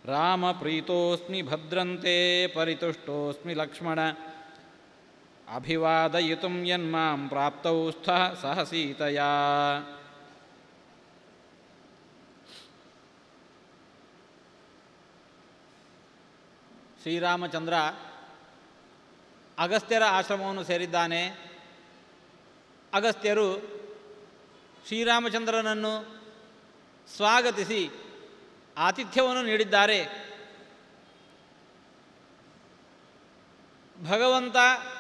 ರಾಮ ಪ್ರೀತೋಸ್ಮಿ ಭದ್ರಂತೆ ಪರಿತುಷ್ಟೋಸ್ಮಿ ಲಕ್ಷ್ಮಣ ಅಭಿವಾದಯಿತು ಯನ್ಮಾಂ ಪ್ರಾಪ್ತೌ ಸ್ಥ ಸಹ ಸೀತೆಯ ಶ್ರೀರಾಮಚಂದ್ರ ಅಗಸ್ತ್ಯರ ಆಶ್ರಮವನ್ನು ಸೇರಿದ್ದಾನೆ ಅಗಸ್ತ್ಯರು ಶ್ರೀರಾಮಚಂದ್ರನನ್ನು ಸ್ವಾಗತಿಸಿ ಆತಿಥ್ಯವನ್ನು ನೀಡಿದ್ದಾರೆ ಭಗವಂತ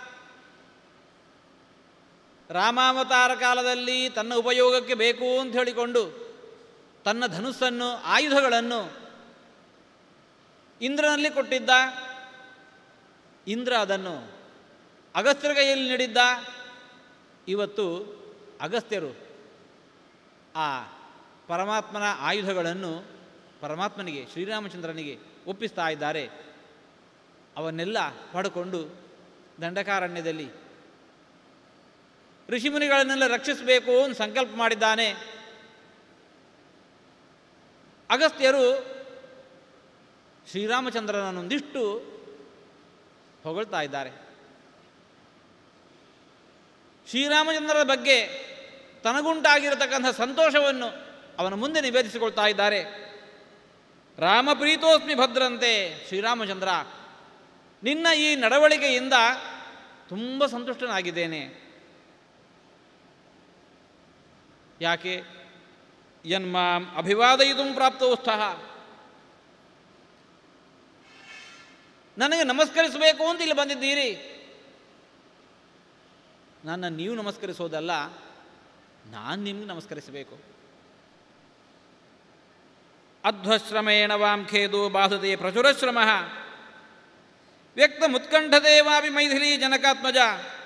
ರಾಮಾವತಾರ ಕಾಲದಲ್ಲಿ ತನ್ನ ಉಪಯೋಗಕ್ಕೆ ಬೇಕು ಅಂತ ಹೇಳಿಕೊಂಡು ತನ್ನ ಧನುಸ್ಸನ್ನು ಆಯುಧಗಳನ್ನು ಇಂದ್ರನಲ್ಲಿ ಕೊಟ್ಟಿದ್ದ ಇಂದ್ರ ಅದನ್ನು ಅಗಸ್ತ್ಯರ ಕೈಯಲ್ಲಿ ನೀಡಿದ್ದ ಇವತ್ತು ಅಗಸ್ತ್ಯರು ಆ ಪರಮಾತ್ಮನ ಆಯುಧಗಳನ್ನು ಪರಮಾತ್ಮನಿಗೆ ಶ್ರೀರಾಮಚಂದ್ರನಿಗೆ ಒಪ್ಪಿಸ್ತಾ ಇದ್ದಾರೆ ಅವನ್ನೆಲ್ಲ ಪಡ್ಕೊಂಡು ದಂಡಕಾರಣ್ಯದಲ್ಲಿ ಋಷಿಮುನಿಗಳನ್ನೆಲ್ಲ ರಕ್ಷಿಸಬೇಕು ಅಂತ ಸಂಕಲ್ಪ ಮಾಡಿದ್ದಾನೆ ಅಗಸ್ತ್ಯರು ಶ್ರೀರಾಮಚಂದ್ರನನ್ನೊಂದಿಷ್ಟು ಹೊಗಳ್ತಾ ಇದ್ದಾರೆ ಶ್ರೀರಾಮಚಂದ್ರರ ಬಗ್ಗೆ ತನಗುಂಟಾಗಿರತಕ್ಕಂಥ ಸಂತೋಷವನ್ನು ಅವನ ಮುಂದೆ ನಿವೇದಿಸಿಕೊಳ್ತಾ ಇದ್ದಾರೆ ರಾಮಪ್ರೀತೋಸ್ಮಿ ಭದ್ರಂತೆ ಶ್ರೀರಾಮಚಂದ್ರ ನಿನ್ನ ಈ ನಡವಳಿಕೆಯಿಂದ ತುಂಬ ಸಂತುಷ್ಟನಾಗಿದ್ದೇನೆ ಯಾಕೆ ಯನ್ಮಾಂ ಅಭಿವಾದಯಿತು ಪ್ರಾಪ್ತೋತ್ಸಾಹ ನನಗೆ ನಮಸ್ಕರಿಸಬೇಕು ಅಂತ ಇಲ್ಲಿ ಬಂದಿದ್ದೀರಿ ನನ್ನ ನೀವು ನಮಸ್ಕರಿಸೋದಲ್ಲ ನಾನು ನಿಮ್ಗೆ ನಮಸ್ಕರಿಸಬೇಕು ಅಧ್ವಶ್ರಮೇಣ ವಾಂ ಖೇದು ಬಾಧತೆ ಪ್ರಚುರಶ್ರಮ ವ್ಯಕ್ತ ಮುತ್ಕಂಠದೇವಾಪಿ ಮೈಥಿಲಿ ಜನಕಾತ್ಮಜ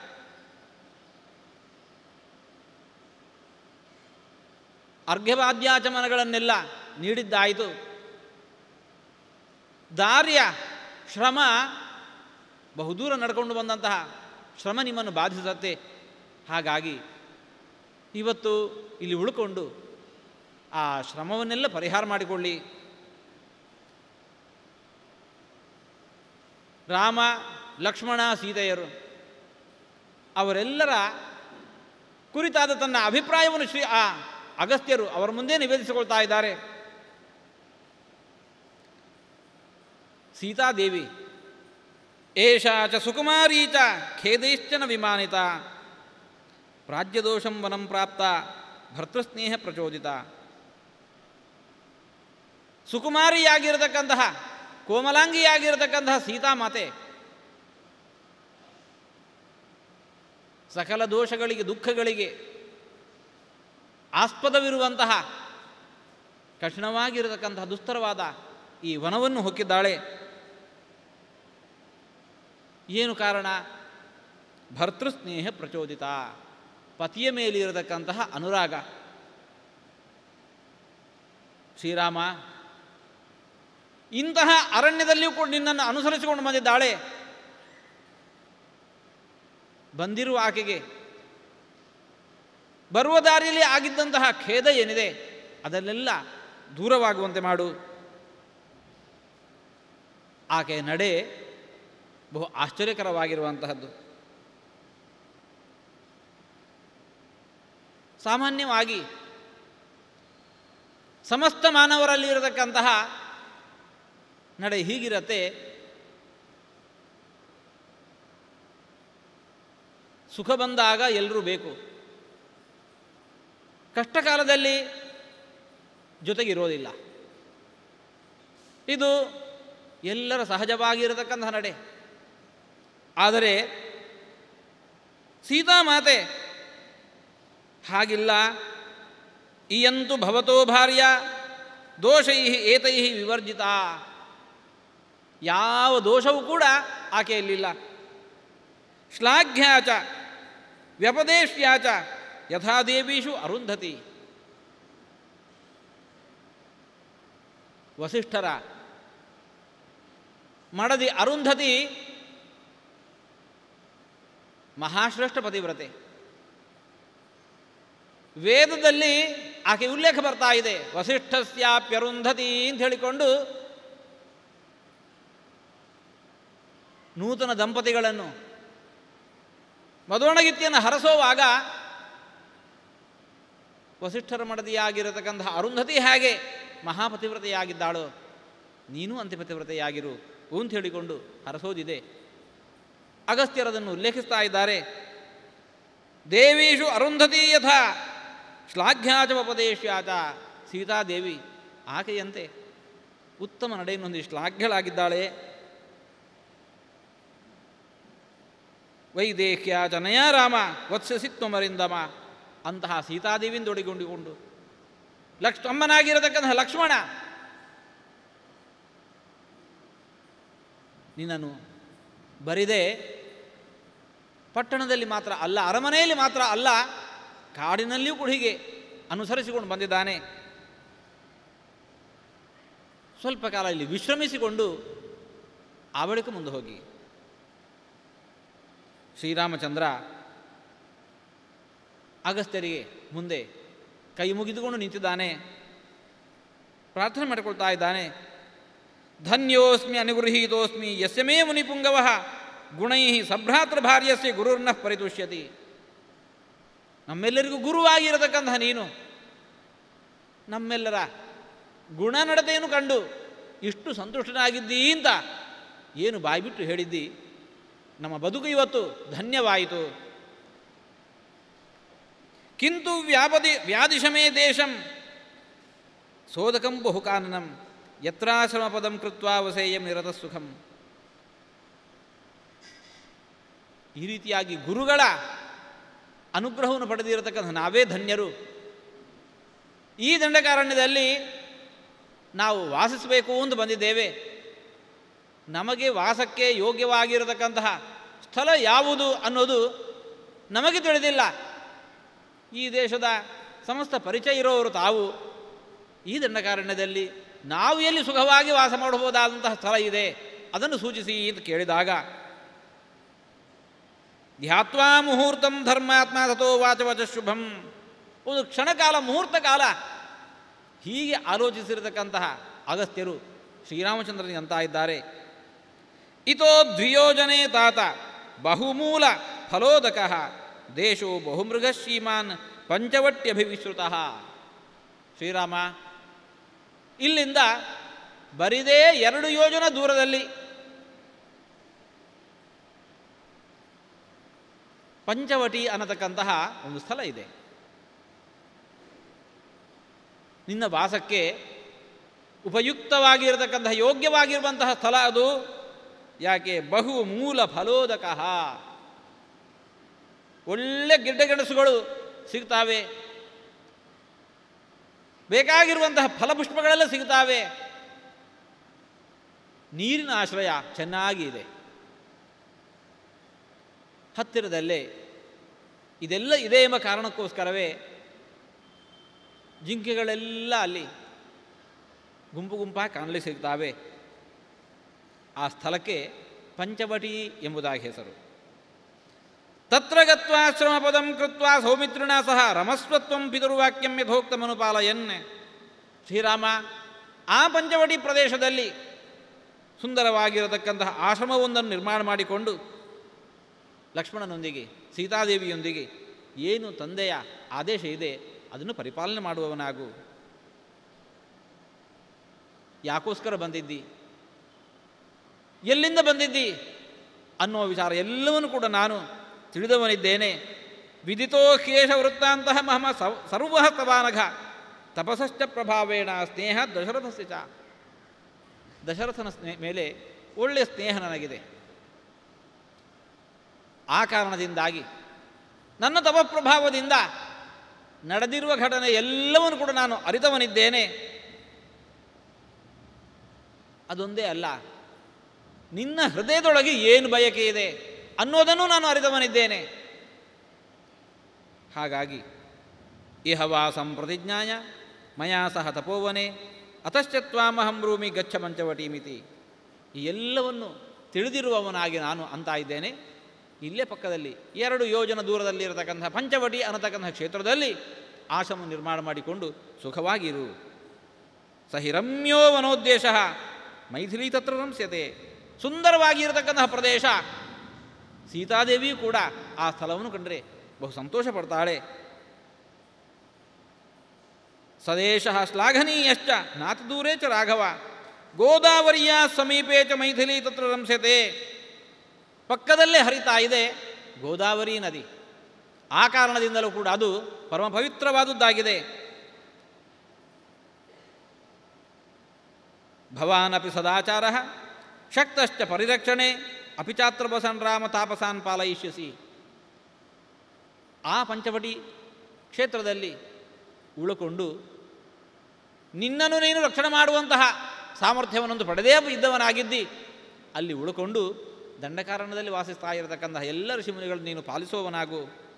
ಅರ್ಘ್ಯವಾದ್ಯಾಚಮನಗಳನ್ನೆಲ್ಲ ನೀಡಿದ್ದಾಯಿತು ದಾರ್ಯ ಶ್ರಮ ಬಹುದೂರ ನಡ್ಕೊಂಡು ಬಂದಂತಹ ಶ್ರಮ ನಿಮ್ಮನ್ನು ಬಾಧಿಸುತ್ತೆ ಹಾಗಾಗಿ ಇವತ್ತು ಇಲ್ಲಿ ಉಳ್ಕೊಂಡು ಆ ಶ್ರಮವನ್ನೆಲ್ಲ ಪರಿಹಾರ ಮಾಡಿಕೊಳ್ಳಿ ರಾಮ ಲಕ್ಷ್ಮಣ ಸೀತೆಯರು ಅವರೆಲ್ಲರ ಕುರಿತಾದ ತನ್ನ ಅಭಿಪ್ರಾಯವನ್ನು ಶ್ರೀ ಆ ಅಗಸ್ತ್ಯರು ಅವರ ಮುಂದೆ ನಿವೇದಿಸಿಕೊಳ್ತಾ ಇದ್ದಾರೆ ಸೀತಾದೇವಿ ಏಷಾ ಚ ಸುಕುಮಾರೀ ಚ ಖೇದೈಶ್ಚನ ವಿಮಾನಿತ ಪ್ರಾಜ್ಯದೋಷಂ ವನಂ ಪ್ರಾಪ್ತ ಭರ್ತೃಸ್ನೇಹ ಪ್ರಚೋದಿತ ಸುಕುಮಾರಿಯಾಗಿರತಕ್ಕಂತಹ ಕೋಮಲಾಂಗಿಯಾಗಿರತಕ್ಕಂತಹ ಸೀತಾಮಾತೆ ಸಕಲ ದೋಷಗಳಿಗೆ ದುಃಖಗಳಿಗೆ ಆಸ್ಪದವಿರುವಂತಹ ಕಠಿಣವಾಗಿರತಕ್ಕಂತಹ ದುಸ್ತರವಾದ ಈ ವನವನ್ನು ಹೊಕ್ಕಿದ್ದಾಳೆ ಏನು ಕಾರಣ ಭರ್ತೃಸ್ನೇಹ ಪ್ರಚೋದಿತ ಪತಿಯ ಮೇಲಿರತಕ್ಕಂತಹ ಅನುರಾಗ ಶ್ರೀರಾಮ ಇಂತಹ ಅರಣ್ಯದಲ್ಲಿಯೂ ಕೂಡ ನಿನ್ನನ್ನು ಅನುಸರಿಸಿಕೊಂಡು ಬಂದಿದ್ದಾಳೆ ಬಂದಿರುವ ಆಕೆಗೆ ಬರುವ ದಾರಿಯಲ್ಲಿ ಆಗಿದ್ದಂತಹ ಖೇದ ಏನಿದೆ ಅದನ್ನೆಲ್ಲ ದೂರವಾಗುವಂತೆ ಮಾಡು ಆಕೆಯ ನಡೆ ಬಹು ಆಶ್ಚರ್ಯಕರವಾಗಿರುವಂತಹದ್ದು ಸಾಮಾನ್ಯವಾಗಿ ಸಮಸ್ತ ಮಾನವರಲ್ಲಿ ಇರತಕ್ಕಂತಹ ನಡೆ ಹೀಗಿರತ್ತೆ ಸುಖ ಬಂದಾಗ ಎಲ್ಲರೂ ಬೇಕು ಕಷ್ಟ ಕಾಲದಲ್ಲಿ ಜೊತೆಗಿರೋದಿಲ್ಲ ಇದು ಎಲ್ಲರ ಸಹಜವಾಗಿರತಕ್ಕಂತಹ ನಡೆ ಆದರೆ ಸೀತಾಮಾತೆ ಹಾಗಿಲ್ಲ ಇಯಂತು ಭವತೋ ಭಾರ್ಯ ದೋಷೈ ಏತೈ ವಿವರ್ಜಿತ ಯಾವ ದೋಷವೂ ಕೂಡ ಆಕೆಯಲ್ಲಿಲ್ಲ ಶ್ಲಾಘ್ಯಾಚ ವ್ಯಪದೇಶ್ಯಾಚ ಯಥಾ ದೇವೀಷು ಅರುಂಧತಿ ವಸಿಷ್ಠರ ಮಡದಿ ಅರುಂಧತಿ ಮಹಾಶ್ರೇಷ್ಠ ಪತಿವ್ರತೆ ವೇದದಲ್ಲಿ ಆಕೆ ಉಲ್ಲೇಖ ಬರ್ತಾ ಇದೆ ವಸಿಷ್ಠಸ್ಯಾಪ್ಯರುಂಧತಿ ಅಂತ ಹೇಳಿಕೊಂಡು ನೂತನ ದಂಪತಿಗಳನ್ನು ಮಧುವಣಗಿತ್ತಿಯನ್ನು ಹರಸೋವಾಗ ವಸಿಷ್ಠರ ಮಡದಿಯಾಗಿರತಕ್ಕಂತಹ ಅರುಂಧತಿ ಹೇಗೆ ಮಹಾಪತಿವ್ರತೆಯಾಗಿದ್ದಾಳೋ ನೀನೂ ಅಂತಿಪತಿವ್ರತೆಯಾಗಿರು ಅಂತ ಹೇಳಿಕೊಂಡು ಹರಸೋದಿದೆ ಅಗಸ್ತ್ಯರದನ್ನು ಉಲ್ಲೇಖಿಸ್ತಾ ಇದ್ದಾರೆ ದೇವೀಷು ಅರುಂಧತಿ ಯಥ ಶ್ಲಾಘ್ಯಾಚ ಉಪದೇಶ್ಯಾಚ ಸೀತಾದೇವಿ ಆಕೆಯಂತೆ ಉತ್ತಮ ನಡೆಯನ್ನು ಶ್ಲಾಘ್ಯಳಾಗಿದ್ದಾಳೆ ವೈದೇಹ್ಯ ಜನಯ ರಾಮ ವತ್ಸಸಿತ್ವಮರಿಂದಮ ಅಂತಹ ಸೀತಾದೇವಿಯಿಂದ ಒಡಿಗೊಂಡಿಕೊಂಡು ಲಕ್ಷ ಅಮ್ಮನಾಗಿರತಕ್ಕಂತಹ ಲಕ್ಷ್ಮಣ ನಿನ್ನನ್ನು ಬರಿದೆ ಪಟ್ಟಣದಲ್ಲಿ ಮಾತ್ರ ಅಲ್ಲ ಅರಮನೆಯಲ್ಲಿ ಮಾತ್ರ ಅಲ್ಲ ಕಾಡಿನಲ್ಲಿಯೂ ಕೂಡ ಹೀಗೆ ಅನುಸರಿಸಿಕೊಂಡು ಬಂದಿದ್ದಾನೆ ಸ್ವಲ್ಪ ಕಾಲ ಇಲ್ಲಿ ವಿಶ್ರಮಿಸಿಕೊಂಡು ಆ ಬಳಿಕ ಮುಂದೆ ಹೋಗಿ ಶ್ರೀರಾಮಚಂದ್ರ ಅಗಸ್ತ್ಯರಿಗೆ ಮುಂದೆ ಕೈ ಮುಗಿದುಕೊಂಡು ನಿಂತಿದ್ದಾನೆ ಪ್ರಾರ್ಥನೆ ಮಾಡಿಕೊಳ್ತಾ ಇದ್ದಾನೆ ಧನ್ಯೋಸ್ಮಿ ಅನುಗೃಹೀತೋಸ್ಮಿ ಯಸ್ಯ ಮೇ ಮುನಿಪುಂಗವ ಗುಣೈ ಸಭ್ರಾತೃ ಭಾರ್ಯಸ್ಯ ಗುರುರ್ನಃ ಪರಿತುಷ್ಯತಿ ನಮ್ಮೆಲ್ಲರಿಗೂ ಗುರುವಾಗಿರತಕ್ಕಂತಹ ನೀನು ನಮ್ಮೆಲ್ಲರ ಗುಣ ನಡತೆಯನ್ನು ಕಂಡು ಇಷ್ಟು ಸಂತುಷ್ಟನಾಗಿದ್ದೀ ಅಂತ ಏನು ಬಾಯ್ಬಿಟ್ಟು ಹೇಳಿದ್ದಿ ನಮ್ಮ ಬದುಕು ಇವತ್ತು ಧನ್ಯವಾಯಿತು ಕಿಂತು ವ್ಯಾಪದಿ ವ್ಯಾದಿಶಮೇ ದೇಶಂ ಸೋದಕಂ ಬಹುಕಾನನಂ ಯತ್ರಾಶ್ರಮ ಪದಂ ಕೃತ್ವಾ ವಸೇಯಂ ನಿರತ ಸುಖಂ ಈ ರೀತಿಯಾಗಿ ಗುರುಗಳ ಅನುಗ್ರಹವನ್ನು ಪಡೆದಿರತಕ್ಕಂಥ ನಾವೇ ಧನ್ಯರು ಈ ದಂಡಕಾರಣ್ಯದಲ್ಲಿ ನಾವು ವಾಸಿಸಬೇಕು ಅಂತ ಬಂದಿದ್ದೇವೆ ನಮಗೆ ವಾಸಕ್ಕೆ ಯೋಗ್ಯವಾಗಿರತಕ್ಕಂತಹ ಸ್ಥಳ ಯಾವುದು ಅನ್ನೋದು ನಮಗೆ ತಿಳಿದಿಲ್ಲ ಈ ದೇಶದ ಸಮಸ್ತ ಪರಿಚಯ ಇರೋರು ತಾವು ಈ ದಂಡಕಾರಣ್ಯದಲ್ಲಿ ನಾವು ಎಲ್ಲಿ ಸುಖವಾಗಿ ವಾಸ ಮಾಡಬಹುದಾದಂತಹ ಸ್ಥಳ ಇದೆ ಅದನ್ನು ಸೂಚಿಸಿ ಅಂತ ಕೇಳಿದಾಗ ಧ್ಯಾತ್ವಾ ಮುಹೂರ್ತಂ ಧರ್ಮಾತ್ಮ ತಥೋ ವಾಚವಚ ಶುಭಂ ಒಂದು ಕ್ಷಣಕಾಲ ಮುಹೂರ್ತ ಕಾಲ ಹೀಗೆ ಆಲೋಚಿಸಿರತಕ್ಕಂತಹ ಅಗಸ್ತ್ಯರು ಶ್ರೀರಾಮಚಂದ್ರನಿಗೆ ಅಂತ ಇದ್ದಾರೆ ಇತೋ ದ್ವಿಯೋಜನೆ ತಾತ ಬಹುಮೂಲ ಫಲೋದಕ ದೇಶೋ ಬಹುಮೃಗ ಶ್ರೀಮಾನ್ ಪಂಚವಟ್ಯಭಿವಿಶ್ರುತ ಶ್ರೀರಾಮ ಇಲ್ಲಿಂದ ಬರಿದೇ ಎರಡು ಯೋಜನ ದೂರದಲ್ಲಿ ಪಂಚವಟಿ ಅನ್ನತಕ್ಕಂತಹ ಒಂದು ಸ್ಥಳ ಇದೆ ನಿನ್ನ ವಾಸಕ್ಕೆ ಉಪಯುಕ್ತವಾಗಿರತಕ್ಕಂತಹ ಯೋಗ್ಯವಾಗಿರುವಂತಹ ಸ್ಥಳ ಅದು ಯಾಕೆ ಬಹು ಮೂಲ ಫಲೋದಕ ಒಳ್ಳೆ ಗಿಡ್ಡಗೆಣಸುಗಳು ಸಿಗ್ತಾವೆ ಬೇಕಾಗಿರುವಂತಹ ಫಲಪುಷ್ಪಗಳೆಲ್ಲ ಸಿಗ್ತಾವೆ ನೀರಿನ ಆಶ್ರಯ ಚೆನ್ನಾಗಿ ಇದೆ ಹತ್ತಿರದಲ್ಲೇ ಇದೆಲ್ಲ ಇದೆ ಎಂಬ ಕಾರಣಕ್ಕೋಸ್ಕರವೇ ಜಿಂಕೆಗಳೆಲ್ಲ ಅಲ್ಲಿ ಗುಂಪು ಗುಂಪಾಗಿ ಕಾಣಲಿಕ್ಕೆ ಸಿಗ್ತಾವೆ ಆ ಸ್ಥಳಕ್ಕೆ ಪಂಚವಟಿ ಎಂಬುದಾಗಿ ಹೆಸರು ತತ್ರ ಗತ್ವಾ ಶ್ರಮಪದಂ ಕೃತ್ವ ಸೌಮಿತ್ರಿಣ ಸಹ ರಮಸ್ವತ್ವಂ ಪಿತೃವಾಕ್ಯಂ ಯಥೋಕ್ತಮನುಪಾಲಯನ್ ಶ್ರೀರಾಮ ಆ ಪಂಚವಟಿ ಪ್ರದೇಶದಲ್ಲಿ ಸುಂದರವಾಗಿರತಕ್ಕಂತಹ ಆಶ್ರಮವೊಂದನ್ನು ನಿರ್ಮಾಣ ಮಾಡಿಕೊಂಡು ಲಕ್ಷ್ಮಣನೊಂದಿಗೆ ಸೀತಾದೇವಿಯೊಂದಿಗೆ ಏನು ತಂದೆಯ ಆದೇಶ ಇದೆ ಅದನ್ನು ಪರಿಪಾಲನೆ ಮಾಡುವವನಾಗು ಯಾಕೋಸ್ಕರ ಬಂದಿದ್ದಿ ಎಲ್ಲಿಂದ ಬಂದಿದ್ದಿ ಅನ್ನುವ ವಿಚಾರ ಎಲ್ಲವನ್ನೂ ಕೂಡ ನಾನು ತಿಳಿದವನಿದ್ದೇನೆ ವಿದಿತೋ ಕೇಶ ವೃತ್ತಾಂತಹ ಮಹಮ ಸವ್ ಸರ್ವ ತವಾನಘ ತಪಸಶ್ಚ ಪ್ರಭಾವೇಣ ಸ್ನೇಹ ದಶರಥಸ್ಯ ಚ ದಶರಥನ ಸ್ನೇ ಮೇಲೆ ಒಳ್ಳೆಯ ಸ್ನೇಹ ನನಗಿದೆ ಆ ಕಾರಣದಿಂದಾಗಿ ನನ್ನ ತಪಪ್ರಭಾವದಿಂದ ನಡೆದಿರುವ ಘಟನೆ ಎಲ್ಲವನ್ನು ಕೂಡ ನಾನು ಅರಿತವನಿದ್ದೇನೆ ಅದೊಂದೇ ಅಲ್ಲ ನಿನ್ನ ಹೃದಯದೊಳಗೆ ಏನು ಬಯಕೆ ಇದೆ ಅನ್ನೋದನ್ನು ನಾನು ಅರಿತವನಿದ್ದೇನೆ ಹಾಗಾಗಿ ಇಹವಾ ಸಂಪ್ರತಿಜ್ಞಾಯ ಮಯಾ ಸಹ ತಪೋವನೆ ಅತಶ್ಚತ್ವಾಮಹಂ ರೂಮಿ ಗಚ್ಚ ಮಂಚವಟೀಮಿತಿ ಈ ಎಲ್ಲವನ್ನು ತಿಳಿದಿರುವವನಾಗಿ ನಾನು ಅಂತ ಇದ್ದೇನೆ ಇಲ್ಲೇ ಪಕ್ಕದಲ್ಲಿ ಎರಡು ಯೋಜನ ದೂರದಲ್ಲಿ ಇರತಕ್ಕಂಥ ಪಂಚವಟಿ ಅನ್ನತಕ್ಕಂಥ ಕ್ಷೇತ್ರದಲ್ಲಿ ಆಶ್ರಮ ನಿರ್ಮಾಣ ಮಾಡಿಕೊಂಡು ಸುಖವಾಗಿರು ಸಹಿ ರಮ್ಯೋ ವನೋದ್ದೇಶ ಮೈಥಿಲಿ ತತ್ರ ರಂಸ್ಯತೆ ಸುಂದರವಾಗಿ ಇರತಕ್ಕಂತಹ ಪ್ರದೇಶ ಸೀತಾದೇವಿಯೂ ಕೂಡ ಆ ಸ್ಥಳವನ್ನು ಕಂಡರೆ ಬಹು ಸಂತೋಷ ಪಡ್ತಾಳೆ ಸದೇಶ ಶ್ಲಾಘನೀಯಶ್ಚ ನಾತಿ ದೂರೇ ಚ ರಾಘವ ಗೋದಾವರಿಯ ಸಮೀಪೇ ಚ ಮೈಥಿಲಿ ತತ್ರ ರಂಸತೆ ಪಕ್ಕದಲ್ಲೇ ಹರಿತಾ ಇದೆ ಗೋದಾವರಿ ನದಿ ಆ ಕಾರಣದಿಂದಲೂ ಕೂಡ ಅದು ಪರಮ ಪವಿತ್ರವಾದುದ್ದಾಗಿದೆ ಭವಾನಪಿ ಸದಾಚಾರ ಶಕ್ತಶ್ಚ ಪರಿರಕ್ಷಣೆ ಅಪಿ ಚಾತ್ರಪಸನ್ ರಾಮ ತಾಪಸಾನ್ ಪಾಲಯಿಷ್ಯಸಿ ಆ ಪಂಚವಟಿ ಕ್ಷೇತ್ರದಲ್ಲಿ ಉಳುಕೊಂಡು ನಿನ್ನನ್ನು ನೀನು ರಕ್ಷಣೆ ಮಾಡುವಂತಹ ಸಾಮರ್ಥ್ಯವನ್ನೊಂದು ಪಡೆದೇ ಇದ್ದವನಾಗಿದ್ದಿ ಅಲ್ಲಿ ಉಳುಕೊಂಡು ದಂಡಕಾರಣದಲ್ಲಿ ವಾಸಿಸ್ತಾ ಇರತಕ್ಕಂತಹ ಎಲ್ಲ ಋಷಿಮುನಿಗಳನ್ನು ನೀನು ಪಾಲಿಸುವವನಾಗು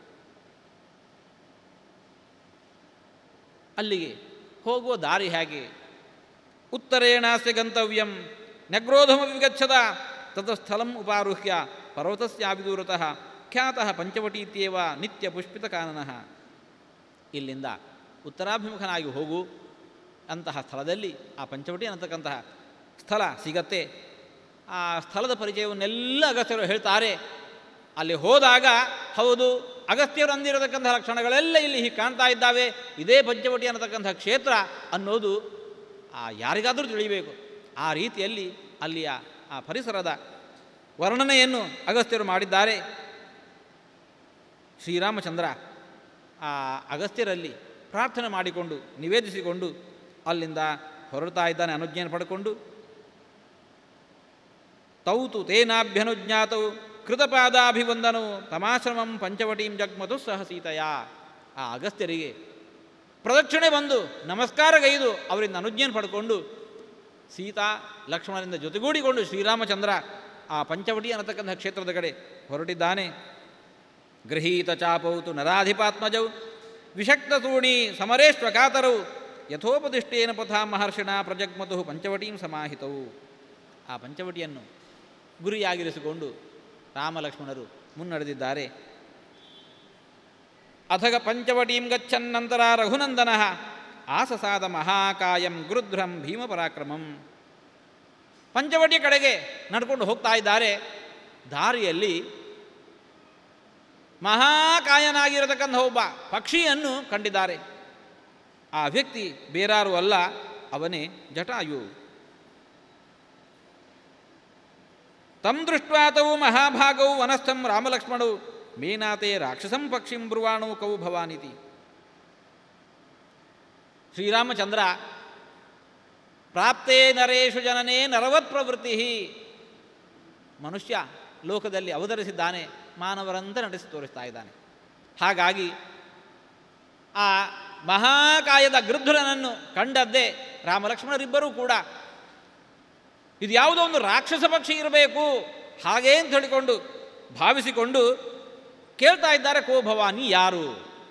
ಅಲ್ಲಿಗೆ ಹೋಗುವ ದಾರಿ ಹೇಗೆ ಉತ್ತರೇಣಾಸ್ಯ ಗಂತವ್ಯಂ ನಗ್ರೋಧಮಪಿ ಗಚ್ಚದ ತತಸ್ಥಳಂ ಉಪಾರುಹ್ಯ ಪರ್ವತಸ್ಯಾಭಿದೂರತಃ ಖ್ಯಾತಃ ಪಂಚವಟೀತ್ಯೇವ ನಿತ್ಯ ಪುಷ್ಪಿತ ಕಾನನಃ ಇಲ್ಲಿಂದ ಉತ್ತರಾಭಿಮುಖನಾಗಿ ಹೋಗು ಅಂತಹ ಸ್ಥಳದಲ್ಲಿ ಆ ಪಂಚವಟಿ ಅನ್ನತಕ್ಕಂತಹ ಸ್ಥಳ ಸಿಗತ್ತೆ ಆ ಸ್ಥಳದ ಪರಿಚಯವನ್ನೆಲ್ಲ ಅಗಸ್ತ್ಯರು ಹೇಳ್ತಾರೆ ಅಲ್ಲಿ ಹೋದಾಗ ಹೌದು ಅಗಸ್ತ್ಯರು ಅಂದಿರತಕ್ಕಂತಹ ಲಕ್ಷಣಗಳೆಲ್ಲ ಇಲ್ಲಿ ಹೀಗೆ ಕಾಣ್ತಾ ಇದ್ದಾವೆ ಇದೇ ಪಂಚವಟಿ ಅನ್ನತಕ್ಕಂತಹ ಕ್ಷೇತ್ರ ಅನ್ನೋದು ಆ ಯಾರಿಗಾದರೂ ತಿಳಿಯಬೇಕು ಆ ರೀತಿಯಲ್ಲಿ ಅಲ್ಲಿಯ ಆ ಪರಿಸರದ ವರ್ಣನೆಯನ್ನು ಅಗಸ್ತ್ಯರು ಮಾಡಿದ್ದಾರೆ ಶ್ರೀರಾಮಚಂದ್ರ ಆ ಅಗಸ್ತ್ಯರಲ್ಲಿ ಪ್ರಾರ್ಥನೆ ಮಾಡಿಕೊಂಡು ನಿವೇದಿಸಿಕೊಂಡು ಅಲ್ಲಿಂದ ಹೊರಡ್ತಾ ಇದ್ದಾನೆ ಅನುಜ್ಞೆಯನ್ನು ಪಡ್ಕೊಂಡು ತೌತು ತೇನಾಭ್ಯನುಜ್ಞಾತವು ಕೃತಪಾದಾಭಿವಂದನು ತಮಾಶ್ರಮಂ ಪಂಚವಟೀಂ ಜಗ್ಮತು ಸಹ ಸೀತೆಯ ಆ ಅಗಸ್ತ್ಯರಿಗೆ ಪ್ರದಕ್ಷಿಣೆ ಬಂದು ನಮಸ್ಕಾರಗೈದು ಅವರಿಂದ ಅನುಜ್ಞೆಯನ್ನು ಪಡ್ಕೊಂಡು ಸೀತಾ ಲಕ್ಷ್ಮಣರಿಂದ ಜೊತೆಗೂಡಿಕೊಂಡು ಶ್ರೀರಾಮಚಂದ್ರ ಆ ಪಂಚವಟಿ ಅನ್ನತಕ್ಕಂಥ ಕ್ಷೇತ್ರದ ಕಡೆ ಹೊರಟಿದ್ದಾನೆ ಗೃಹೀತ ಚಾಪೌತು ನರಾಧಿಪಾತ್ಮಜೌ ವಿಷಕ್ತತೂಣಿ ಸಮರೇಶ್ವಕಾತರೌ ಯಥೋಪದಿಷ್ಟೇನ ಪಥ ಮಹರ್ಷಿಣ ಪ್ರಜಗ್ಮತು ಪಂಚವಟೀಂ ಸಮಾಹಿತವು ಆ ಪಂಚವಟಿಯನ್ನು ಗುರಿಯಾಗಿರಿಸಿಕೊಂಡು ರಾಮಲಕ್ಷ್ಮಣರು ಮುನ್ನಡೆದಿದ್ದಾರೆ ಅಥಗ ಪಂಚವಟೀಂ ಗಚ್ಚನ್ನಂತರ ರಘುನಂದನ ಆಸಸಾದ ಮಹಾಕಾಯಂ ಗುರುಧ್ರಂ ಭೀಮಪರಾಕ್ರಮಂ ಪಂಚವಟಿ ಕಡೆಗೆ ನಡ್ಕೊಂಡು ಹೋಗ್ತಾ ಇದ್ದಾರೆ ದಾರಿಯಲ್ಲಿ ಮಹಾಕಾಯನಾಗಿರತಕ್ಕಂಥ ಒಬ್ಬ ಪಕ್ಷಿಯನ್ನು ಕಂಡಿದ್ದಾರೆ ಆ ವ್ಯಕ್ತಿ ಬೇರಾರು ಅಲ್ಲ ಅವನೇ ಜಟಾಯು ತಂ ದೃಷ್ಟ್ವಾತವು ಮಹಾಭಾಗವು ವನಸ್ಥಂ ರಾಮಲಕ್ಷ್ಮಣವು ಮೇನಾತೆ ರಾಕ್ಷಸಂ ಪಕ್ಷಿಂ ಬ್ರುವಾಣು ಕೌ ಭವಾನಿತಿ ಶ್ರೀರಾಮಚಂದ್ರ ಪ್ರಾಪ್ತೇ ನರೇಶು ಜನನೇ ನರವತ್ ಪ್ರವೃತ್ತಿ ಮನುಷ್ಯ ಲೋಕದಲ್ಲಿ ಅವತರಿಸಿದ್ದಾನೆ ಮಾನವರಂತೆ ನಡೆಸಿ ತೋರಿಸ್ತಾ ಇದ್ದಾನೆ ಹಾಗಾಗಿ ಆ ಮಹಾಕಾಯದ ಗೃಧ್ರನನ್ನು ಕಂಡದ್ದೇ ರಾಮಲಕ್ಷ್ಮಣರಿಬ್ಬರೂ ಕೂಡ ಇದು ಯಾವುದೋ ಒಂದು ರಾಕ್ಷಸ ಪಕ್ಷಿ ಇರಬೇಕು ಹಾಗೇ ಅಂತ ಹೇಳಿಕೊಂಡು ಭಾವಿಸಿಕೊಂಡು ಕೇಳ್ತಾ ಇದ್ದಾರೆ ಕೋ ಭವಾನಿ ಯಾರು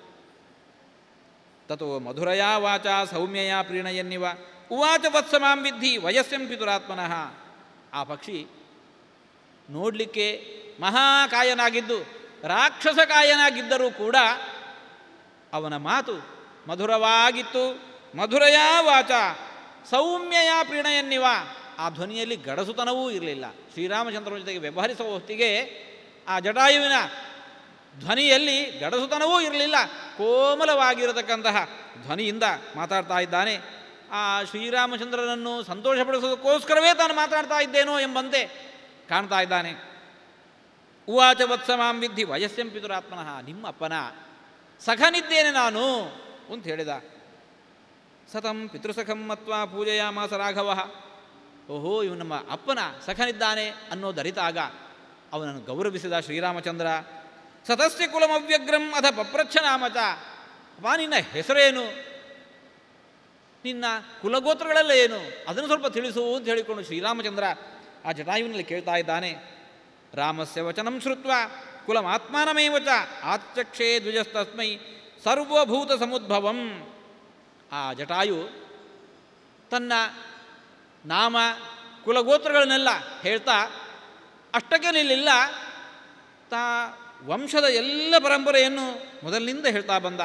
ತಥೋ ಮಧುರಯಾ ವಾಚ ಸೌಮ್ಯಯ ಪ್ರೀಣಯನ್ನಿವ ಉವಾಚ ವತ್ಸಮಾಂ ವಿದ್ಧಿ ವಯಸ್ಸಂ ಪಿತುರಾತ್ಮನಃ ಆ ಪಕ್ಷಿ ನೋಡಲಿಕ್ಕೆ ಮಹಾಕಾಯನಾಗಿದ್ದು ರಾಕ್ಷಸ ಕಾಯನಾಗಿದ್ದರೂ ಕೂಡ ಅವನ ಮಾತು ಮಧುರವಾಗಿತ್ತು ಮಧುರಯ ವಾಚ ಸೌಮ್ಯಯ ಪ್ರೀಣಯನ್ನಿವ ಆ ಧ್ವನಿಯಲ್ಲಿ ಗಡಸುತನವೂ ಇರಲಿಲ್ಲ ಶ್ರೀರಾಮಚಂದ್ರನ ಜೊತೆಗೆ ವ್ಯವಹರಿಸುವ ಹೊತ್ತಿಗೆ ಆ ಜಟಾಯುವಿನ ಧ್ವನಿಯಲ್ಲಿ ಗಡಸುತನವೂ ಇರಲಿಲ್ಲ ಕೋಮಲವಾಗಿರತಕ್ಕಂತಹ ಧ್ವನಿಯಿಂದ ಮಾತಾಡ್ತಾ ಇದ್ದಾನೆ ಆ ಶ್ರೀರಾಮಚಂದ್ರನನ್ನು ಸಂತೋಷಪಡಿಸೋದಕ್ಕೋಸ್ಕರವೇ ತಾನು ಮಾತಾಡ್ತಾ ಇದ್ದೇನೋ ಎಂಬಂತೆ ಕಾಣ್ತಾ ಇದ್ದಾನೆ ಉವಾಚ ವತ್ಸಮಾಂ ವಿದ್ಧಿ ವಯಸ್ಸಂ ಪಿತುರಾತ್ಮನಃ ನಿಮ್ಮ ಅಪ್ಪನ ಸಖನಿದ್ದೇನೆ ನಾನು ಅಂತ ಹೇಳಿದ ಸತಂ ಪಿತೃಸಖಂ ಮತ್ವ ಪೂಜೆಯಾಮಾಸ ರಾಘವ ಓಹೋ ಇವು ನಮ್ಮ ಅಪ್ಪನ ಸಖನಿದ್ದಾನೆ ಅನ್ನೋದರಿತಾಗ ಅವನನ್ನು ಗೌರವಿಸಿದ ಶ್ರೀರಾಮಚಂದ್ರ ಸತಸ್ಯ ಕುಲಮವ್ಯಗ್ರಂ ಅಥ ಪಪ್ರಚ್ಛ ನಾಮಚ ಅಪ್ಪ ನಿನ್ನ ಹೆಸರೇನು ನಿನ್ನ ಕುಲಗೋತ್ರಗಳೆಲ್ಲ ಏನು ಅದನ್ನು ಸ್ವಲ್ಪ ತಿಳಿಸು ಅಂತ ಹೇಳಿಕೊಂಡು ಶ್ರೀರಾಮಚಂದ್ರ ಆ ಜಟಾಯುವಿನಲ್ಲಿ ಕೇಳ್ತಾ ಇದ್ದಾನೆ ರಾಮಸ್ಯ ವಚನಂ ಶ್ರುತ್ವ ಕುಲಮಾತ್ಮಾನಮೇವ ಚ ಆಚಕ್ಷೇ ದ್ವಿಜಸ್ತಸ್ಮೈ ಸರ್ವಭೂತ ಸಮುದ್ಭವಂ ಆ ಜಟಾಯು ತನ್ನ ನಾಮ ಕುಲಗೋತ್ರಗಳನ್ನೆಲ್ಲ ಹೇಳ್ತಾ ಅಷ್ಟಕ್ಕೆ ನಿಲ್ಲಿಲ್ಲ ತಾ ವಂಶದ ಎಲ್ಲ ಪರಂಪರೆಯನ್ನು ಮೊದಲಿನಿಂದ ಹೇಳ್ತಾ ಬಂದ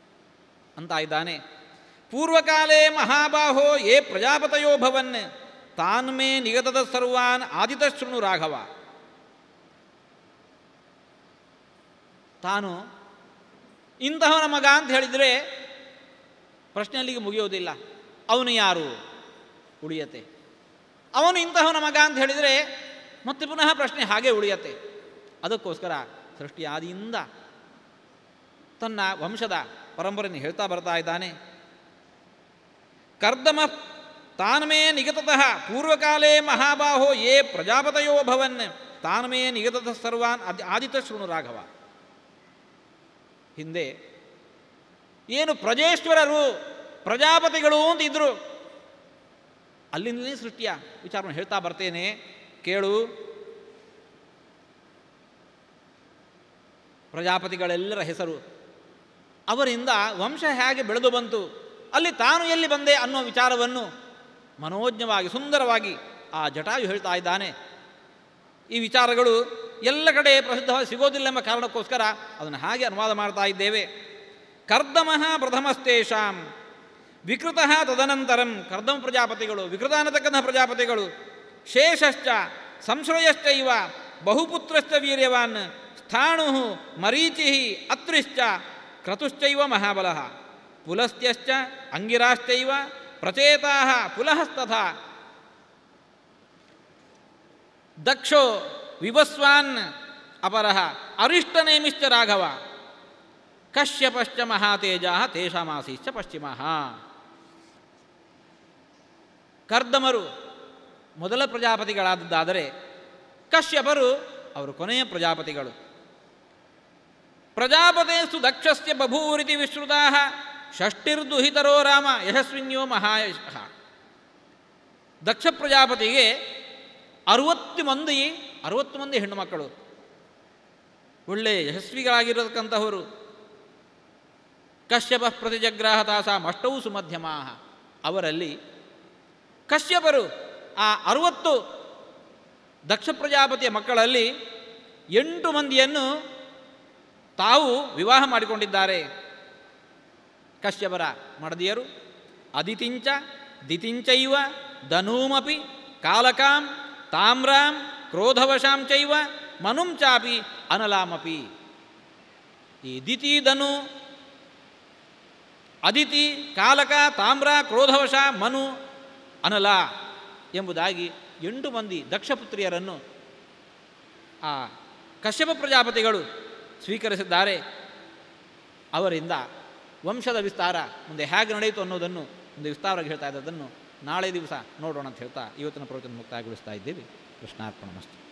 ಅಂತ ಇದ್ದಾನೆ ಪೂರ್ವಕಾಲೇ ಮಹಾಬಾಹೋ ಯೇ ಪ್ರಜಾಪತಯೋ ಭವನ್ ತಾನ್ಮೇ ನಿಗತದ ಸರ್ವಾನ್ ಆದಿತ ಶೃಣು ರಾಘವ ತಾನು ಇಂತಹವನ ಮಗ ಅಂತ ಹೇಳಿದರೆ ಪ್ರಶ್ನೆ ಅಲ್ಲಿಗೆ ಮುಗಿಯೋದಿಲ್ಲ ಅವನು ಯಾರು ಉಳಿಯತ್ತೆ ಅವನು ಇಂತಹವನ ಮಗ ಅಂತ ಹೇಳಿದರೆ ಮತ್ತೆ ಪುನಃ ಪ್ರಶ್ನೆ ಹಾಗೆ ಉಳಿಯತ್ತೆ ಅದಕ್ಕೋಸ್ಕರ ಸೃಷ್ಟಿಯಾದಿಯಿಂದ ತನ್ನ ವಂಶದ ಪರಂಪರೆಯನ್ನು ಹೇಳ್ತಾ ಬರ್ತಾ ಇದ್ದಾನೆ ಕರ್ದಮ ತಾನ್ಮೇ ನಿಗತತಃ ಪೂರ್ವಕಾಲೇ ಮಹಾಬಾಹೋ ಯೇ ಪ್ರಜಾಪತಯೋ ಭವನ್ ತಾನ್ಮೇ ನಿಗತತಃ ಸರ್ವಾನ್ ಅದ್ ಆದಿತ ಶೃಣು ರಾಘವ ಹಿಂದೆ ಏನು ಪ್ರಜೇಶ್ವರರು ಪ್ರಜಾಪತಿಗಳು ಅಂತ ಇದ್ರು ಅಲ್ಲಿಂದಲೇ ಸೃಷ್ಟಿಯ ವಿಚಾರವನ್ನು ಹೇಳ್ತಾ ಬರ್ತೇನೆ ಕೇಳು ಪ್ರಜಾಪತಿಗಳೆಲ್ಲರ ಹೆಸರು ಅವರಿಂದ ವಂಶ ಹೇಗೆ ಬೆಳೆದು ಬಂತು ಅಲ್ಲಿ ತಾನು ಎಲ್ಲಿ ಬಂದೆ ಅನ್ನೋ ವಿಚಾರವನ್ನು ಮನೋಜ್ಞವಾಗಿ ಸುಂದರವಾಗಿ ಆ ಜಟಾಯು ಹೇಳ್ತಾ ಇದ್ದಾನೆ ಈ ವಿಚಾರಗಳು ಎಲ್ಲ ಕಡೆ ಪ್ರಸಿದ್ಧವಾಗಿ ಸಿಗೋದಿಲ್ಲ ಎಂಬ ಕಾರಣಕ್ಕೋಸ್ಕರ ಅದನ್ನು ಹಾಗೆ ಅನುವಾದ ಮಾಡ್ತಾ ಇದ್ದೇವೆ ಕರ್ದಮಃ ಪ್ರಥಮಸ್ತೇಷಾಂ ವಿಕೃತ ತದನಂತರಂ ಕರ್ದಮ ಪ್ರಜಾಪತಿಗಳು ವಿಕೃತ ಅನ್ನತಕ್ಕಂತಹ ಪ್ರಜಾಪತಿಗಳು ಶೇಷಶ್ಚ ಸಂಶ್ರಯಶ್ಚ ಇವ ಬಹುಪುತ್ರಶ್ಚ ವೀರ್ಯವಾನ್ ಸ್ಥಾಣು ಮರೀಚಿ ಅತ್ರಿಶ್ಚ ಕ್ರತುಶ್ಚೈವ ಮಹಾಬಲಃ ಪುಲಸ್ತ್ಯಶ್ಚ ಅಂಗಿರಾಶ್ಚೈವ ಪ್ರಚೇತಾ ಪುಲಹಸ್ತಥಾ ದಕ್ಷೋ ವಿವಸ್ವಾನ್ ಅಪರಃ ಅರಿಷ್ಟನೇಮಿಶ್ಚ ರಾಘವ ಕಶ್ಯಪಶ್ಚ ಮಹಾತೇಜ ತೇಷಾಮಾಸೀಶ್ಚ ಪಶ್ಚಿಮ ಕರ್ದಮರು ಮೊದಲ ಪ್ರಜಾಪತಿಗಳಾದದ್ದಾದರೆ ಕಶ್ಯಪರು ಅವರು ಕೊನೆಯ ಪ್ರಜಾಪತಿಗಳು ಪ್ರಜಾಪತೇಸ್ತು ದಕ್ಷಸ್ಯ ಬಭೂರಿತಿ ವಿಶ್ರುತಾ ಷಷ್ಟಿರ್ದುಹಿತರೋ ರಾಮ ಯಶಸ್ವಿನ್ಯೋ ಮಹಾಯಶಃ ದಕ್ಷ ಪ್ರಜಾಪತಿಗೆ ಅರುವತ್ತು ಮಂದಿ ಅರುವತ್ತು ಮಂದಿ ಹೆಣ್ಣು ಮಕ್ಕಳು ಒಳ್ಳೆಯ ಯಶಸ್ವಿಗಳಾಗಿರತಕ್ಕಂತಹವರು ಕಶ್ಯಪ ಪ್ರತಿಜಗ್ರಾಹ ತಾಸಾಂ ಅಷ್ಟೌ ಸುಮಧ್ಯಮಾ ಅವರಲ್ಲಿ ಕಶ್ಯಪರು ಆ ಅರುವತ್ತು ದಕ್ಷ ಪ್ರಜಾಪತಿಯ ಮಕ್ಕಳಲ್ಲಿ ಎಂಟು ಮಂದಿಯನ್ನು ತಾವು ವಿವಾಹ ಮಾಡಿಕೊಂಡಿದ್ದಾರೆ ಕಶ್ಯಪರ ಮಡದಿಯರು ಅದಿತಿಂಚ ದಿತಿಂಚೈವ ಧನೂಮಪಿ ಕಾಲಕಾಂ ತಾಮ್ರಾಂ ಕ್ರೋಧವಶಾಂ ಚೈವ ಮನುಂ ಚಾಪಿ ಅನಲಾಮಪಿ ಈ ದಿತಿ ಧನು ಅದಿತಿ ಕಾಲಕ ತಾಮ್ರ ಕ್ರೋಧವಶ ಮನು ಅನಲ ಎಂಬುದಾಗಿ ಎಂಟು ಮಂದಿ ದಕ್ಷಪುತ್ರಿಯರನ್ನು ಆ ಕಶ್ಯಪ ಪ್ರಜಾಪತಿಗಳು ಸ್ವೀಕರಿಸಿದ್ದಾರೆ ಅವರಿಂದ ವಂಶದ ವಿಸ್ತಾರ ಮುಂದೆ ಹೇಗೆ ನಡೆಯಿತು ಅನ್ನೋದನ್ನು ಮುಂದೆ ವಿಸ್ತಾರವಾಗಿ ಹೇಳ್ತಾ ಇದ್ದದನ್ನು ನಾಳೆ ದಿವಸ ನೋಡೋಣ ಅಂತ ಹೇಳ್ತಾ ಇವತ್ತಿನ ಪ್ರವಚನ ಮುಕ್ತಾಯಗೊಳಿಸ್ತಾ ಇದ್ದೀವಿ ಕೃಷ್ಣಾರ್ಪಣ ಮಸ್ತು